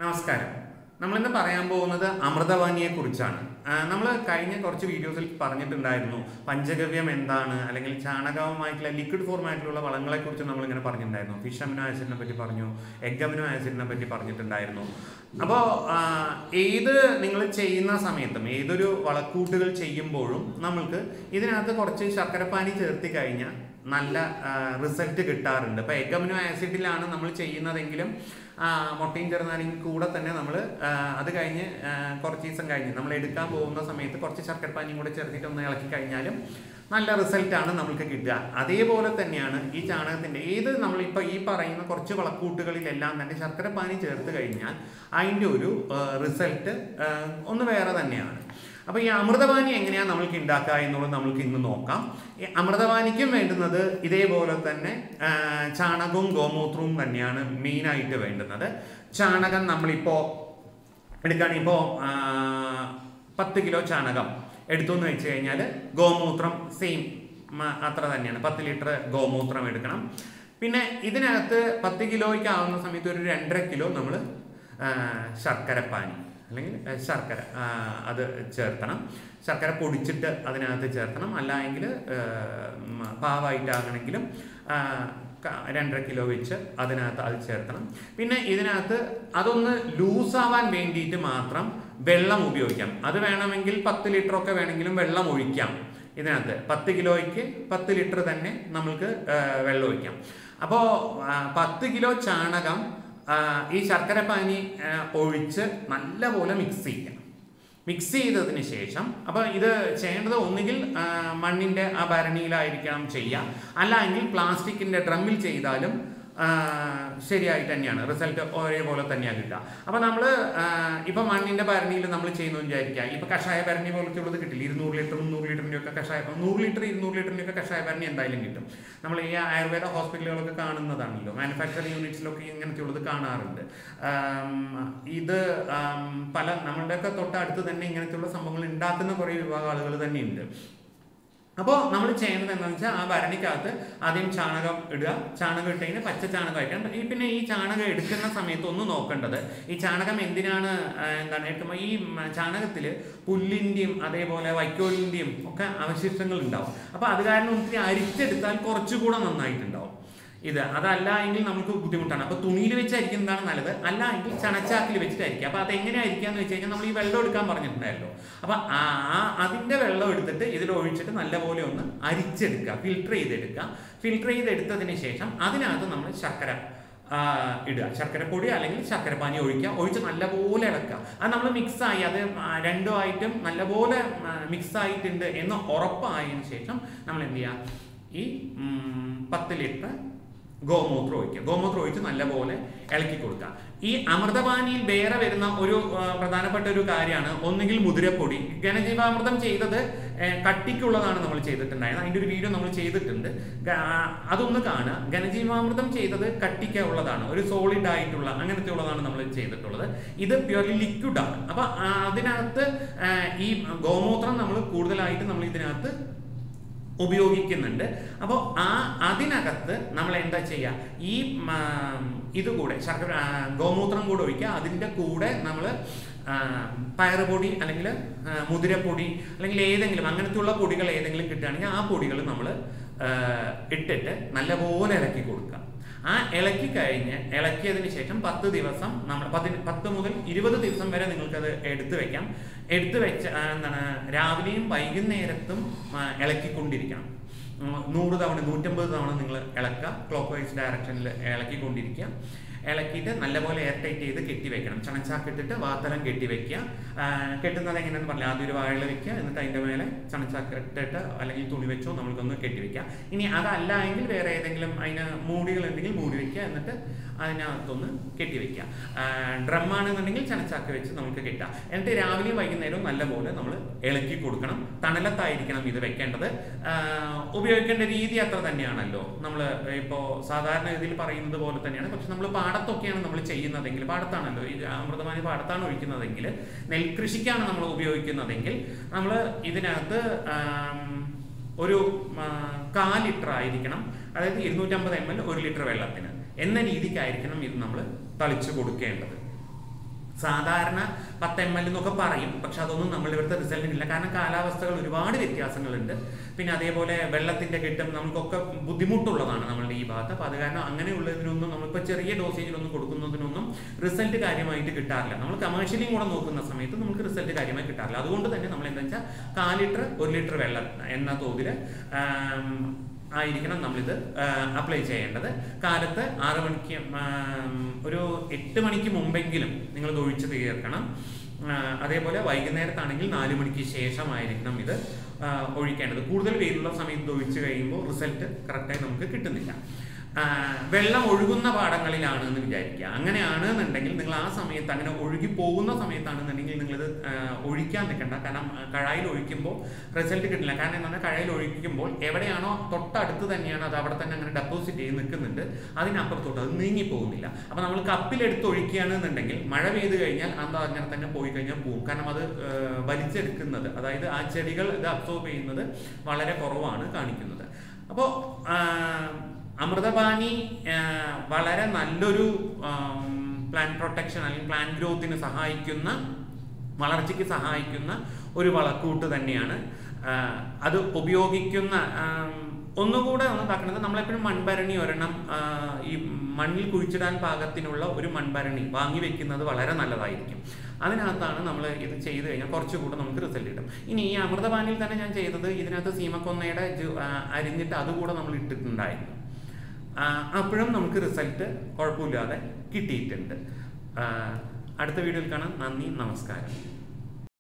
നമസ്കാരം നമ്മളിന്ന് പറയാൻ പോകുന്നത് അമൃതവാണിയെ കുറിച്ചാണ് നമ്മൾ കഴിഞ്ഞ കുറച്ച് വീഡിയോസിൽ പറഞ്ഞിട്ടുണ്ടായിരുന്നു പഞ്ചഗവ്യം എന്താണ് അല്ലെങ്കിൽ ചാണകവുമായിട്ടുള്ള ലിക്വിഡ് ഫോർമാറ്റിലുള്ള വളങ്ങളെ കുറിച്ച് നമ്മൾ ഇങ്ങനെ പറഞ്ഞിട്ടുണ്ടായിരുന്നു ഫിഷ് അമിനോ ആസിഡിനെ പറ്റി പറഞ്ഞു എഗ് അമിനോ ആസിഡിനെ പറ്റി പറഞ്ഞിട്ടുണ്ടായിരുന്നു അപ്പോൾ ഏത് നിങ്ങൾ ചെയ്യുന്ന സമയത്തും ഏതൊരു വളക്കൂട്ടുകൾ ചെയ്യുമ്പോഴും നമ്മൾക്ക് ഇതിനകത്ത് കുറച്ച് ശർക്കരപ്പാനി ചേർത്തി കഴിഞ്ഞാൽ നല്ല റിസൾട്ട് കിട്ടാറുണ്ട് ഇപ്പോൾ എഗ് അമിനോ ആസിഡിലാണ് നമ്മൾ ചെയ്യുന്നതെങ്കിലും ആ, മുട്ടയും ചെറുനാരങ്ങയും കൂടെ തന്നെ നമ്മൾ അത് കഴിഞ്ഞ് ആ, കുറച്ച് ദിവസം കഴിഞ്ഞ് നമ്മൾ എടുക്കാൻ പോകുന്ന സമയത്ത് കുറച്ച് ശർക്കരപ്പാനിയും കൂടെ ചേർത്തിട്ട് ഒന്ന് ഇളക്കി കഴിഞ്ഞാലും നല്ല റിസൾട്ടാണ് നമുക്ക് കിട്ടുക അതേപോലെ തന്നെയാണ് ഈ ചാണകത്തിൻ്റെ ഏത് നമ്മളിപ്പോൾ ഈ പറയുന്ന കുറച്ച് വളക്കൂട്ടുകളിലെല്ലാം തന്നെ ശർക്കരപ്പാനി ചേർത്ത് കഴിഞ്ഞാൽ അതിൻ്റെ ഒരു റിസൾട്ട് ഒന്ന് വേറെ തന്നെയാണ് അപ്പോൾ ഈ അമൃതപാനി എങ്ങനെയാണ് നമ്മൾക്ക് ഉണ്ടാക്കുക എന്നുള്ളത് നമ്മൾക്ക് ഇന്ന് നോക്കാം ഈ അമൃതപാനിക്കും വേണ്ടുന്നത് ഇതേപോലെ തന്നെ ആ, ചാണകവും ഗോമൂത്രവും തന്നെയാണ് മെയിനായിട്ട് വേണ്ടുന്നത് ചാണകം നമ്മളിപ്പോൾ എടുക്കുകയാണെങ്കിൽ ഇപ്പോൾ പത്ത് കിലോ ചാണകം എടുത്തു എന്ന് വെച്ച് കഴിഞ്ഞാൽ ഗോമൂത്രം സെയിം അത്ര തന്നെയാണ് പത്ത് ലിറ്റർ ഗോമൂത്രം എടുക്കണം പിന്നെ ഇതിനകത്ത് പത്ത് കിലോയ്ക്ക് ആവുന്ന സമയത്ത് ഒരു രണ്ടര കിലോ നമ്മൾ ശർക്കരപ്പാനി അല്ലെങ്കിൽ ആ, ശർക്കര ആ, അത് ചേർത്തണം ശർക്കര പൊടിച്ചിട്ട് അതിനകത്ത് ചേർത്തണം അല്ല എങ്കിൽ പാവായിട്ടാകണമെങ്കിലും ആ, ക- രണ്ടര കിലോ വെച്ച് അതിനകത്ത് അത് ചേർത്തണം പിന്നെ ഇതിനകത്ത് അതൊന്ന് ലൂസാവാൻ വേണ്ടിയിട്ട് മാത്രം വെള്ളം ഉപയോഗിക്കാം അത് വേണമെങ്കിൽ പത്ത് ലിറ്റർ ഒക്കെ വേണമെങ്കിലും വെള്ളം ഒഴിക്കാം ഇതിനകത്ത് പത്ത് കിലോയ്ക്ക് പത്ത് ലിറ്റർ തന്നെ നമുക്ക് ആ, വെള്ളം ഒഴിക്കാം അപ്പോൾ പത്ത് കിലോ ചാണകം ആ, ഈ ശർക്കരപ്പാനി ആ, ഒഴിച്ച് നല്ലപോലെ മിക്സ് ചെയ്യാം മിക്സ് ചെയ്തതിന് ശേഷം അപ്പോൾ ഇത് ചെയ്യേണ്ടത് ഒന്നുകിൽ ആ, മണ്ണിൻ്റെ ആ ഭരണിയിലായിരിക്കണം ചെയ്യുക അല്ല എങ്കിൽ പ്ലാസ്റ്റിക്കിൻ്റെ ഡ്രമ്മിൽ ചെയ്താലും ആ, ശരിയായിട്ട് തന്നെയാണ് റിസൾട്ട് ഒരേപോലെ തന്നെയാണ് കിട്ടുക അപ്പോൾ നമ്മൾ ഇപ്പം മണ്ണിൻ്റെ ഭരണിയിൽ നമ്മൾ ചെയ്യുന്നു വിചാരിക്കുക ഇപ്പം കഷായ ഭരണി പോലത്തെ ഉള്ളത് കിട്ടില്ല ഇരുന്നൂറ് ലിറ്റർ മുന്നൂറ് ലിറ്ററിൻ്റെ ഒക്കെ കഷായ നൂറ് ലിറ്റർ ഇരുന്നൂറ് ലിറ്ററിൻ്റെ ഒക്കെ കഷായ ഭരണി എന്തായാലും കിട്ടും നമ്മൾ ഈ ആയുർവേദ ഹോസ്പിറ്റലുകളൊക്കെ കാണുന്നതാണല്ലോ മാനുഫാക്ചറിങ് യൂണിറ്റ്സിലൊക്കെ ഇങ്ങനത്തെ ഉള്ളത് കാണാറുണ്ട് ആം, ഇത് ആം, പല നമ്മളുടെയൊക്കെ തൊട്ടടുത്ത് തന്നെ ഇങ്ങനത്തെയുള്ള സംഭവങ്ങൾ ഉണ്ടാക്കുന്ന കുറേ വിഭാഗം ആളുകൾ തന്നെയുണ്ട് അപ്പോൾ നമ്മൾ ചെയ്യേണ്ടത് എന്താണെന്ന് വെച്ചാൽ ആ ഭരണിക്കകത്ത് ആദ്യം ചാണകം ഇടുക ചാണകം ഇട്ട് കഴിഞ്ഞാൽ പച്ച ചാണകം അയക്കണം ഈ പിന്നെ ഈ ചാണകം എടുക്കുന്ന സമയത്ത് ഒന്ന് നോക്കേണ്ടത് ഈ ചാണകം എന്തിനാണ് ആ, എന്താണ് എടുക്കുമ്പോൾ ഈ ചാണകത്തിൽ പുല്ലിൻ്റെയും അതേപോലെ വൈക്കോലിൻ്റെയും ഒക്കെ അവശിഷ്ടങ്ങൾ ഉണ്ടാവും അപ്പോൾ അത് കാരണം ഒത്തിരി അരിച്ചെടുത്താൽ കുറച്ചുകൂടെ നന്നായിട്ടുണ്ടാവും ഇത് അതല്ല എങ്കിൽ നമുക്ക് ബുദ്ധിമുട്ടാണ് അപ്പോൾ തുണിയിൽ വെച്ചായിരിക്കുന്നതാണ് നല്ലത് അല്ല എങ്കിൽ ചണച്ചാക്കിൽ വെച്ചിട്ടായിരിക്കും അപ്പോൾ അതെങ്ങനെയായിരിക്കാന്ന് വെച്ച് കഴിഞ്ഞാൽ നമ്മൾ ഈ വെള്ളം എടുക്കാൻ പറഞ്ഞിട്ടുണ്ടായല്ലോ അപ്പോൾ ആ ആ- അതിൻ്റെ വെള്ളം എടുത്തിട്ട് ഇതിൽ ഒഴിച്ചിട്ട് നല്ലപോലെ ഒന്ന് അരിച്ചെടുക്കുക ഫിൽട്ടർ ചെയ്തെടുക്കുക ഫിൽട്ടർ ചെയ്തെടുത്തതിന് ശേഷം അതിനകത്ത് നമ്മൾ ശർക്കര ആ, ഇടുക ശർക്കരപ്പൊടി അല്ലെങ്കിൽ ശർക്കരപ്പാനി ഒഴിക്കുക ഒഴിച്ച് നല്ലപോലെ ഇളക്കുക അത് നമ്മൾ മിക്സ് ആയി അത് ആ, രണ്ടുമായിട്ടും നല്ലപോലെ മിക്സ് ആയിട്ടുണ്ട് എന്ന് ഉറപ്പായതിനു ശേഷം നമ്മൾ എന്ത് ചെയ്യുക ഈ ഉം, പത്ത് ലിറ്റർ ഗോമൂത്രം ഒഴിക്കുക ഗോമൂത്രം ഒഴിച്ച് നല്ലപോലെ ഇളക്കി കൊടുക്കുക ഈ അമൃതപാനിയിൽ വേറെ വരുന്ന ഒരു ആ, പ്രധാനപ്പെട്ട ഒരു കാര്യമാണ് ഒന്നുകിൽ മുതിരപ്പൊടി ഘനജീവാമൃതം ചെയ്തത് ഏ, കട്ടിക്കുള്ളതാണ് നമ്മൾ ചെയ്തിട്ടുണ്ടായത് അതിൻ്റെ ഒരു വീഡിയോ നമ്മൾ ചെയ്തിട്ടുണ്ട് ഗ- ആ, അതൊന്ന് കാണുക ഘനജീവാമൃതം ചെയ്തത് കട്ടിക്ക ഉള്ളതാണ് ഒരു സോളിഡ് ആയിട്ടുള്ള അങ്ങനത്തെ ഉള്ളതാണ് നമ്മൾ ചെയ്തിട്ടുള്ളത് ഇത് പ്യുവർലി ലിക്വിഡ് ആണ് അപ്പൊ ആ, അതിനകത്ത് ആ, ഈ ഗോമൂത്രം നമ്മൾ കൂടുതലായിട്ട് നമ്മൾ ഇതിനകത്ത് ഉപയോഗിക്കുന്നുണ്ട് അപ്പോൾ ആ അതിനകത്ത് നമ്മൾ എന്താ ചെയ്യുക ഈ ഉം, ഇത് കൂടെ ശർക്കര ആ, ഗോമൂത്രം കൂടെ ഒഴിക്കുക അതിൻ്റെ കൂടെ നമ്മൾ പയറുപൊടി അല്ലെങ്കിൽ മുതിരപ്പൊടി അല്ലെങ്കിൽ ഏതെങ്കിലും അങ്ങനത്തെയുള്ള പൊടികൾ ഏതെങ്കിലും കിട്ടുകയാണെങ്കിൽ ആ പൊടികൾ നമ്മൾ ഇട്ടിട്ട് നല്ലപോലെ ഇളക്കി കൊടുക്കുക ആ ഇളക്കി കഴിഞ്ഞ് ഇളക്കിയതിന് ശേഷം പത്ത് ദിവസം നമ്മൾ പതി പത്ത് മുതൽ ഇരുപത് ദിവസം വരെ നിങ്ങൾക്കത് എടുത്തു വെക്കാം എടുത്തു വെച്ച് ആ, എന്താണ് രാവിലെയും വൈകുന്നേരത്തും ആ, ഇളക്കിക്കൊണ്ടിരിക്കണം ഉം, നൂറ് തവണ നൂറ്റമ്പത് തവണ നിങ്ങൾ ഇളക്കുക ക്ലോക്ക് വൈസ് ഡയറക്ഷനിൽ ഇളക്കിക്കൊണ്ടിരിക്കുക ഇളക്കിയിട്ട് നല്ലപോലെ എയർ ടൈറ്റ് ചെയ്ത് കെട്ടി വെക്കണം ചണച്ചാക്ക് ഇട്ടിട്ട് വാത്തലം കെട്ടി വെക്കുക ആ, കെട്ടുന്നത് എങ്ങനെയാണെന്ന് പറഞ്ഞാൽ ആദ്യം ഒരു വാഴ വെക്കുക എന്നിട്ട് അതിൻ്റെ മേലെ ചണച്ചാക്ക് ഇട്ടിട്ട് അല്ലെങ്കിൽ തുണി വെച്ചോ നമ്മൾക്കൊന്ന് കെട്ടി വെക്കുക ഇനി അതല്ല എങ്കിൽ വേറെ ഏതെങ്കിലും അതിന് മൂടികൾ ഉണ്ടെങ്കിൽ മൂടി വെക്കുക എന്നിട്ട് അതിനകത്തൊന്ന് കെട്ടി വെക്കുക ഡ്രം ആണെന്നുണ്ടെങ്കിൽ ചണച്ചാക്ക് വെച്ച് നമുക്ക് കെട്ടാം എന്നിട്ട് രാവിലെയും വൈകുന്നേരവും നല്ലപോലെ നമ്മൾ ഇളക്കി കൊടുക്കണം തണലത്തായിരിക്കണം ഇത് വെക്കേണ്ടത് ആ, ഉപയോഗിക്കേണ്ട രീതി അത്ര തന്നെയാണല്ലോ നമ്മൾ ഇപ്പോൾ സാധാരണ ഇതിൽ പറയുന്നത് പോലെ തന്നെയാണ് പക്ഷെ നമ്മൾ പാടത്തൊക്കെയാണ് നമ്മൾ ചെയ്യുന്നതെങ്കിൽ പാടത്താണല്ലോ ഈ അമൃതമാനി പാടത്താണ് ഒഴിക്കുന്നതെങ്കിൽ നെൽകൃഷിക്കാണ് നമ്മൾ ഉപയോഗിക്കുന്നതെങ്കിൽ നമ്മൾ ഇതിനകത്ത് ആം, ഒരു ആ, കാൽ ലിറ്റർ ആയിരിക്കണം അതായത് ഇരുന്നൂറ്റമ്പത് എം എൽ ഒരു ലിറ്റർ വെള്ളത്തിന് എന്ന രീതിക്കായിരിക്കണം ഇത് നമ്മൾ തളിച്ചു കൊടുക്കേണ്ടത് സാധാരണ പത്ത് എം എൽ എന്നൊക്കെ പറയും പക്ഷെ അതൊന്നും നമ്മൾ ഇവിടുത്തെ റിസൾട്ടിനില്ല കാരണം കാലാവസ്ഥകൾ ഒരുപാട് വ്യത്യാസങ്ങളുണ്ട് പിന്നെ അതേപോലെ വെള്ളത്തിന്റെ കിട്ടും നമുക്കൊക്കെ ബുദ്ധിമുട്ടുള്ളതാണ് നമ്മളുടെ ഈ ഭാഗത്ത് അപ്പോൾ അത് കാരണം അങ്ങനെയുള്ളതിനൊന്നും നമ്മളിപ്പോൾ ചെറിയ ഡോസേജിലൊന്നും കൊടുക്കുന്നതിനൊന്നും റിസൾട്ട് കാര്യമായിട്ട് കിട്ടാറില്ല നമ്മൾ കമേഴ്ഷ്യലിയും കൂടെ നോക്കുന്ന സമയത്ത് നമുക്ക് റിസൾട്ട് കാര്യമായി കിട്ടാറില്ല അതുകൊണ്ട് തന്നെ നമ്മൾ എന്താ വെച്ചാൽ കാൽ ലിറ്റർ ഒരു ലിറ്റർ വെള്ളം എന്ന തോതിൽ ആയിരിക്കണം നമ്മളിത് അപ്ലൈ ചെയ്യേണ്ടത് കാലത്ത് ആറ് മണിക്ക് ആം, ഒരു എട്ട് മണിക്ക് മുമ്പെങ്കിലും നിങ്ങൾ ഇത് ഒഴിച്ച് തീർക്കണം ആ, അതേപോലെ വൈകുന്നേരത്താണെങ്കിൽ നാല് മണിക്ക് ശേഷമായിരിക്കണം ഇത് ആ, ഒഴിക്കേണ്ടത് കൂടുതൽ വെയിലുള്ള സമയത്ത് ഇത് ഒഴിച്ച് കഴിയുമ്പോൾ റിസൾട്ട് കറക്റ്റായി നമുക്ക് കിട്ടുന്നില്ല ആ, വെള്ളം ഒഴുകുന്ന പാടങ്ങളിലാണ് എന്ന് വിചാരിക്കുക അങ്ങനെയാണ് എന്നുണ്ടെങ്കിൽ നിങ്ങൾ ആ സമയത്ത് അങ്ങനെ ഒഴുകി പോകുന്ന സമയത്താണെന്നുണ്ടെങ്കിൽ നിങ്ങളിത് ആ, ഒഴിക്കാൻ നിൽക്കണ്ട കാരണം ആ, കഴായിൽ ഒഴിക്കുമ്പോൾ റിസൾട്ട് കിട്ടില്ല കാരണം എന്താ കഴയിൽ ഒഴിക്കുമ്പോൾ എവിടെയാണോ തൊട്ടടുത്ത് തന്നെയാണ് അത് അവിടെ തന്നെ അങ്ങനെ ഡെപ്പോസിറ്റ് ചെയ്ത് നിൽക്കുന്നുണ്ട് അതിനപ്പുറത്തോട്ട് അത് നീങ്ങി പോകുന്നില്ല അപ്പൊ നമ്മൾ കപ്പിലെടുത്ത് ഒഴിക്കുകയാണെന്നുണ്ടെങ്കിൽ മഴ പെയ്ത് കഴിഞ്ഞാൽ അത് അങ്ങനെ തന്നെ പോയി കഴിഞ്ഞാൽ പോകും കാരണം അത് ആ, വലിച്ചെടുക്കുന്നത് അതായത് ആ ചെടികൾ ഇത് അബ്സോർബ് ചെയ്യുന്നത് വളരെ കുറവാണ് കാണിക്കുന്നത് അപ്പോൾ അമൃതപാനി ആ, വളരെ നല്ലൊരു പ്ലാൻ പ്രൊട്ടക്ഷൻ അല്ലെങ്കിൽ പ്ലാൻ ഗ്രോത്തിന് സഹായിക്കുന്ന വളർച്ചയ്ക്ക് സഹായിക്കുന്ന ഒരു വളക്കൂട്ട് തന്നെയാണ് ആ, അത് ഉപയോഗിക്കുന്ന ആം, ഒന്നുകൂടെ ഒന്ന് ഇതാക്കുന്നത് നമ്മളെപ്പോഴും മൺഭരണി ഒരെണ്ണം ആ, ഈ മണ്ണിൽ കുഴിച്ചിടാൻ പാകത്തിനുള്ള ഒരു മൺഭരണി വാങ്ങി വെക്കുന്നത് വളരെ നല്ലതായിരിക്കും അതിനകത്താണ് നമ്മൾ ഇത് ചെയ്ത് കഴിഞ്ഞാൽ കുറച്ചുകൂടെ നമുക്ക് റിസൾട്ട് കിട്ടും ഇനി ഈ അമൃതപാനിയിൽ തന്നെ ഞാൻ ചെയ്തത് ഇതിനകത്ത് സീമക്കൊന്നയുടെ ജു- ആ, അരിഞ്ഞിട്ട് അതുകൂടെ നമ്മൾ ഇട്ടിട്ടുണ്ടായിരുന്നു ആ, അപ്പോഴും നമുക്ക് റിസൾട്ട് കുഴപ്പമില്ലാതെ കിട്ടിയിട്ടുണ്ട് ആ, അടുത്ത വീഡിയോയിൽ കാണാം നന്ദി നമസ്കാരം